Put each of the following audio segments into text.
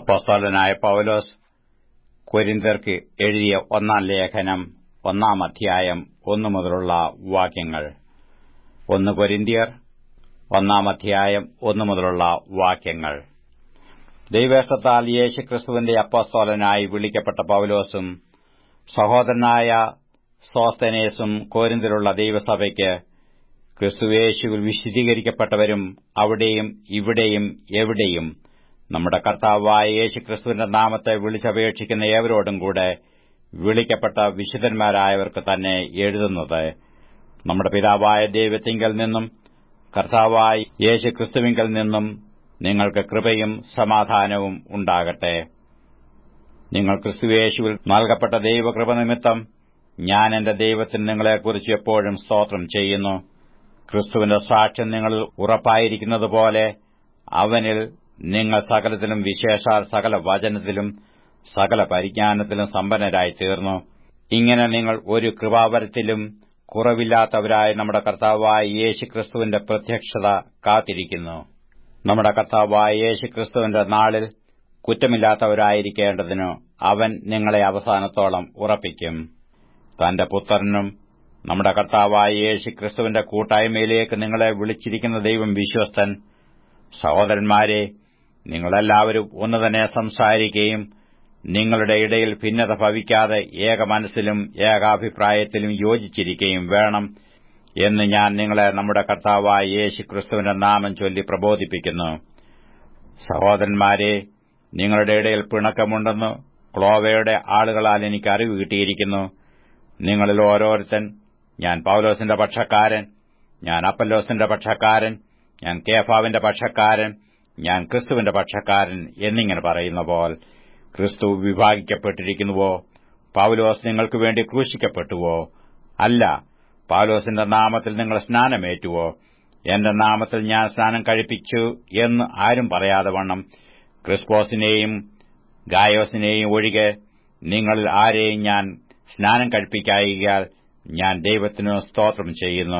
അപ്പോസ്തലനായ പൗലോസ് കൊരിന്തർക്ക് എഴുതിയ ഒന്നാം ലേഖനം ഒന്നാം അധ്യായം ഒന്നു മുതലുള്ള വാക്യങ്ങൾ ഒന്ന് കൊരിന്തിയർ ഒന്നാം അധ്യായം ഒന്നു മുതലുള്ള വാക്യങ്ങൾ ദൈവേഷ്ടത്താൽ യേശുക്രിസ്തുവിന്റെ അപ്പോസ്തോലനായി വിളിക്കപ്പെട്ട പൗലോസും സഹോദരനായ സോസ്തനേസും കോരിന്തിലുള്ള ദൈവസഭയ്ക്ക് ക്രിസ്തുവേശുവിൽ വിശദീകരിക്കപ്പെട്ടവരും അവിടെയും ഇവിടെയും എവിടെയും നമ്മുടെ കർത്താവായ യേശുക്രിസ്തുവിന്റെ നാമത്തെ വിളിച്ചപേക്ഷിക്കുന്ന ഏവരോടും കൂടെ വിളിക്കപ്പെട്ട വിശുദ്ധന്മാരായവർക്ക് തന്നെ എഴുതുന്നത് നമ്മുടെ പിതാവായ ദൈവത്തിങ്കൽ നിന്നും കർത്താവായ യേശുക്രിസ്തുവിങ്കൽ നിന്നും നിങ്ങൾക്ക് കൃപയും സമാധാനവും ഉണ്ടാകട്ടെ നിങ്ങൾ ക്രിസ്തുവേശുവിൽ നൽകപ്പെട്ട ദൈവകൃപ നിമിത്തം ഞാൻ എന്റെ ദൈവത്തിന് നിങ്ങളെക്കുറിച്ച് എപ്പോഴും സ്തോത്രം ചെയ്യുന്നു ക്രിസ്തുവിന്റെ സാക്ഷ്യം നിങ്ങളിൽ ഉറപ്പായിരിക്കുന്നതുപോലെ അവനിൽ നിങ്ങൾ സകലത്തിലും വിശേഷാൽ സകല വചനത്തിലും സകല പരിജ്ഞാനത്തിലും സമ്പന്നരായി തീർന്നു ഇങ്ങനെ നിങ്ങൾ ഒരു കൃപാവരത്തിലും കുറവില്ലാത്തവരായ നമ്മുടെ കർത്താവായ യേശുക്രിസ്തുവിന്റെ പ്രത്യക്ഷത കാത്തിരിക്കുന്നു നമ്മുടെ കർത്താവായ യേശുക്രിസ്തുവിന്റെ നാളിൽ കുറ്റമില്ലാത്തവരായിരിക്കേണ്ടതിനു അവൻ നിങ്ങളെ അവസാനത്തോളം ഉറപ്പിക്കും തന്റെ പുത്രനും നമ്മുടെ കർത്താവായ യേശുക്രിസ്തുവിന്റെ കൂട്ടായ്മയിലേക്ക് നിങ്ങളെ വിളിച്ചിരിക്കുന്ന ദൈവം വിശ്വസ്തൻ സഹോദരന്മാരെ നിങ്ങളെല്ലാവരും ഒന്ന് തന്നെ സംസാരിക്കുകയും നിങ്ങളുടെ ഇടയിൽ ഭിന്നത ഭവിക്കാതെ ഏക മനസ്സിലും ഏകാഭിപ്രായത്തിലും യോജിച്ചിരിക്കുകയും വേണം എന്ന് ഞാൻ നിങ്ങളെ നമ്മുടെ കർത്താവായ യേശുക്രിസ്തുവിന്റെ നാമം ചൊല്ലി പ്രബോധിപ്പിക്കുന്നു സഹോദരന്മാരെ നിങ്ങളുടെ ഇടയിൽ പിണക്കമുണ്ടെന്ന് ക്ലോവയുടെ ആളുകളാൽ എനിക്ക് അറിവ് കിട്ടിയിരിക്കുന്നു നിങ്ങളിൽ ഓരോരുത്തൻ ഞാൻ പൌലോസിന്റെ പക്ഷക്കാരൻ ഞാൻ അപ്പല്ലോസിന്റെ പക്ഷക്കാരൻ ഞാൻ കേഫാവിന്റെ പക്ഷക്കാരൻ ഞാൻ ക്രിസ്തുവിന്റെ പക്ഷക്കാരൻ എന്നിങ്ങനെ പറയുന്ന പോൽ ക്രിസ്തു വിഭാഗിക്കപ്പെട്ടിരിക്കുന്നുവോ പൌലോസ് നിങ്ങൾക്ക് വേണ്ടി ക്രൂശിക്കപ്പെട്ടുവോ അല്ല പൌലോസിന്റെ നാമത്തിൽ നിങ്ങൾ സ്നാനമേറ്റുവോ എന്റെ നാമത്തിൽ ഞാൻ സ്നാനം കഴിപ്പിച്ചു എന്ന് ആരും പറയാതെ വണ്ണം ക്രിസ്പോസിനെയും ഗായോസിനെയും ഒഴികെ നിങ്ങളിൽ ആരെയും ഞാൻ സ്നാനം കഴിപ്പിക്കായികയാൽ ഞാൻ ദൈവത്തിനു സ്തോത്രം ചെയ്യുന്നു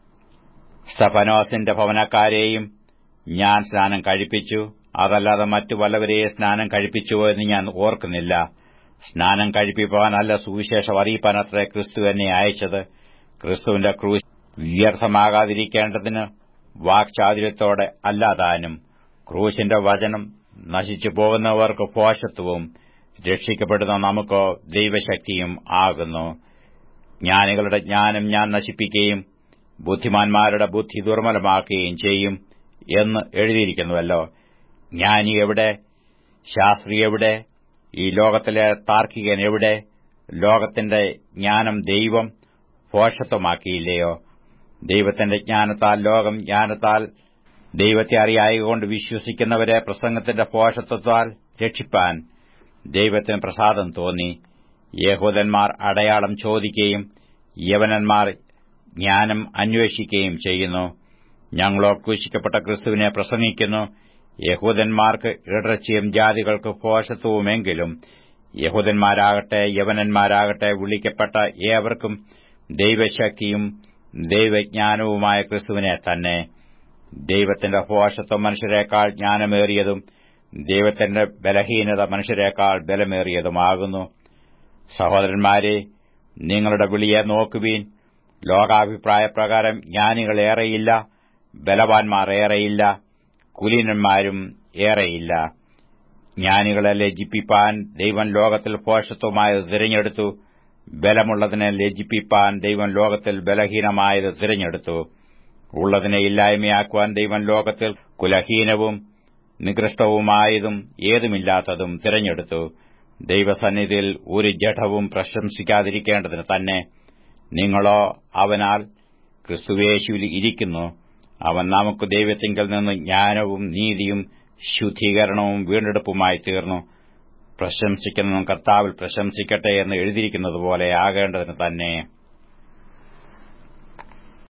സ്തഫനോസിന്റെ ഭവനക്കാരെയും ഞാൻ സ്നാനം കഴിപ്പിച്ചു അതല്ലാതെ മറ്റു വല്ലവരെയും സ്നാനം കഴിപ്പിച്ചുവോ എന്ന് ഞാൻ ഓർക്കുന്നില്ല സ്നാനം കഴിപ്പിപ്പാനല്ല സുവിശേഷം അറിയിപ്പാനത്രേ ക്രിസ്തു എന്നെ അയച്ചത് ക്രിസ്തുവിന്റെ ക്രൂശ് വ്യർത്ഥമാകാതിരിക്കേണ്ടതിന് വാക്ചാതുര്യത്തോടെ അല്ലാതാനും ക്രൂശിന്റെ വചനം നശിച്ചു പോകുന്നവർക്ക് പോഷത്വവും രക്ഷിക്കപ്പെടുന്ന നമുക്കോ ദൈവശക്തിയും ആകുന്നു ജ്ഞാനികളുടെ ജ്ഞാനം ഞാൻ നശിപ്പിക്കുകയും ബുദ്ധിമാന്മാരുടെ ബുദ്ധി ദുർബലമാക്കുകയും ചെയ്യും എന്ന് എഴുതിയിരിക്കുന്നുവല്ലോ ജ്ഞാനി എവിടെ ശാസ്ത്രി എവിടെ ഈ ലോകത്തിലെ താർക്കികൻ എവിടെ ലോകത്തിന്റെ ജ്ഞാനം ദൈവം പോഷത്വമാക്കിയില്ലയോ ദൈവത്തിന്റെ ജ്ഞാനത്താൽ ലോകം ജ്ഞാനത്താൽ ദൈവത്തെ അറിയായകൊണ്ട് വിശ്വസിക്കുന്നവരെ പ്രസംഗത്തിന്റെ പോഷത്വത്താൽ രക്ഷിപ്പാൻ ദൈവത്തിന് പ്രസാദം തോന്നി യഹൂദന്മാർ അടയാളം ചോദിക്കുകയും യവനന്മാർ ജ്ഞാനം അന്വേഷിക്കുകയും ചെയ്യുന്നു ഞങ്ങളോ ക്രൂശിക്കപ്പെട്ട ക്രിസ്തുവിനെ പ്രസംഗിക്കുന്നു യഹൂദന്മാർക്ക് ഇടർച്ചയും ജാതികൾക്ക് പോഷത്വവുമെങ്കിലും യഹൂദന്മാരാകട്ടെ യവനന്മാരാകട്ടെ വിളിക്കപ്പെട്ട ഏവർക്കും ദൈവശക്തിയും ദൈവജ്ഞാനവുമായ ക്രിസ്തുവിനെ തന്നെ ദൈവത്തിന്റെ പോഷത്വം മനുഷ്യരെക്കാൾ ജ്ഞാനമേറിയതും ദൈവത്തിന്റെ ബലഹീനത മനുഷ്യരെക്കാൾ ബലമേറിയതുമാകുന്നു സഹോദരന്മാരെ നിങ്ങളുടെ വിളിയെ നോക്കുവീൻ ലോകാഭിപ്രായപ്രകാരം ജ്ഞാനികൾ ഏറെയില്ല ബലവാൻമാർ ഏറെയില്ല കുലീനന്മാരും ഏറെയില്ല ജ്ഞാനികളെ ലജ്ജിപ്പിപ്പാൻ ദൈവം ലോകത്തിൽ പോഷത്വമായത് തിരഞ്ഞെടുത്തു ബലമുള്ളതിനെ ലജ്ജിപ്പിപ്പാൻ ദൈവം ലോകത്തിൽ ബലഹീനമായത് തിരഞ്ഞെടുത്തു ഉള്ളതിനെ ഇല്ലായ്മയാക്കുവാൻ ദൈവം ലോകത്തിൽ കുലഹീനവും നികൃഷ്ടവുമായതും ഏതുമില്ലാത്തതും തിരഞ്ഞെടുത്തു ദൈവസന്നിധിയിൽ ഒരു ജഡവും പ്രശംസിക്കാതിരിക്കേണ്ടതിന് തന്നെ നിങ്ങളോ അവനാൽ ക്രിസ്തുവേശുവിൽ ഇരിക്കുന്നു അവൻ നമുക്ക് ദൈവത്തിങ്കൽ നിന്ന് ജ്ഞാനവും നീതിയും ശുദ്ധീകരണവും വീണ്ടെടുപ്പുമായി തീർന്നു പ്രശംസിക്കുന്നതും കർത്താവിൽ പ്രശംസിക്കട്ടെ എന്ന് എഴുതിയിരിക്കുന്നതുപോലെ ആകേണ്ടതിന് തന്നെ